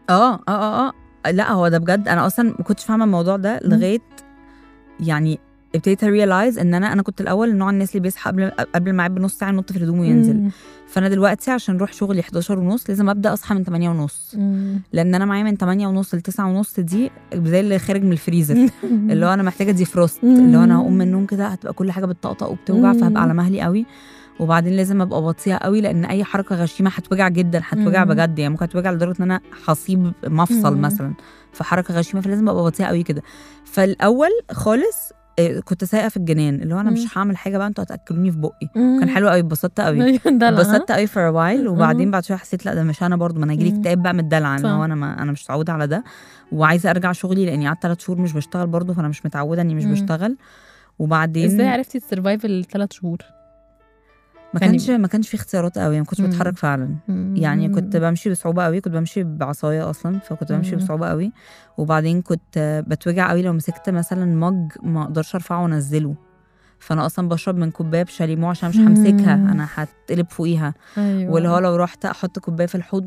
اه اه اه اه لا هو ده بجد انا اصلا ما كنتش فاهمه الموضوع ده لغايه يعني ابتديت اريلايز ان انا انا كنت الاول نوع الناس اللي بيصحى قبل قبل الميعاد بنص ساعه ينط في الهدوم وينزل مم. فانا دلوقتي عشان اروح شغلي 11 ونص لازم ابدا اصحى من 8 ونص مم. لان انا معايا من 8 ونص ل 9 ونص دي زي اللي خارج من الفريزر اللي هو انا محتاجه دي فروست مم. اللي هو انا هقوم من النوم كده هتبقى كل حاجه بتطقطق وبتوجع مم. فهبقى على مهلي قوي وبعدين لازم ابقى بطيئه قوي لان اي حركه غشيمه هتوجع جدا هتوجع مم. بجد يعني ممكن توجع لدرجه ان انا هصيب مفصل مم. مثلا في حركه غشيمه فلازم ابقى بطيئه قوي كده فالاول خالص آه، كنت سايقه في الجنان اللي هو انا مم. مش هعمل حاجه بقى انتوا هتاكلوني في بقي مم. كان حلو قوي اتبسطت قوي أيوة، دلع، ها؟ اتبسطت قوي فور وايل وبعدين مم. بعد شويه حسيت لا ده مش انا برضو ما انا هيجيلي مم. اكتئاب بقى من الدلع ان صح. هو انا ما انا مش متعوده على ده وعايزه ارجع شغلي لاني قعدت ثلاث شهور مش بشتغل برضو فانا مش متعوده اني مش مم. بشتغل وبعدين ازاي عرفتي تسرفايف الثلاث شهور؟ ما يعني- كانش ما كانش في اختيارات قوي ما كنتش مم. بتحرك فعلا يعني كنت بمشي بصعوبه قوي كنت بمشي بعصايه اصلا فكنت بمشي مم. بصعوبه قوي وبعدين كنت بتوجع قوي لو مسكت مثلا مج ما اقدرش ارفعه وانزله فانا اصلا بشرب من كوبايه بشاليمو عشان مش همسكها مم. انا هتقلب فوقيها ايوه واللي هو لو رحت احط كوبايه في الحوض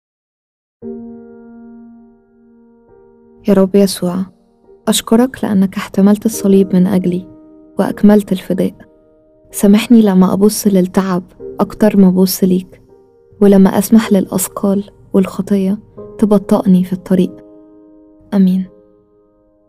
يا رب يسوع أشكرك لأنك احتملت الصليب من أجلي وأكملت الفداء سامحني لما أبص للتعب أكتر ما أبص ليك ولما أسمح للأثقال والخطية تبطئني في الطريق آمين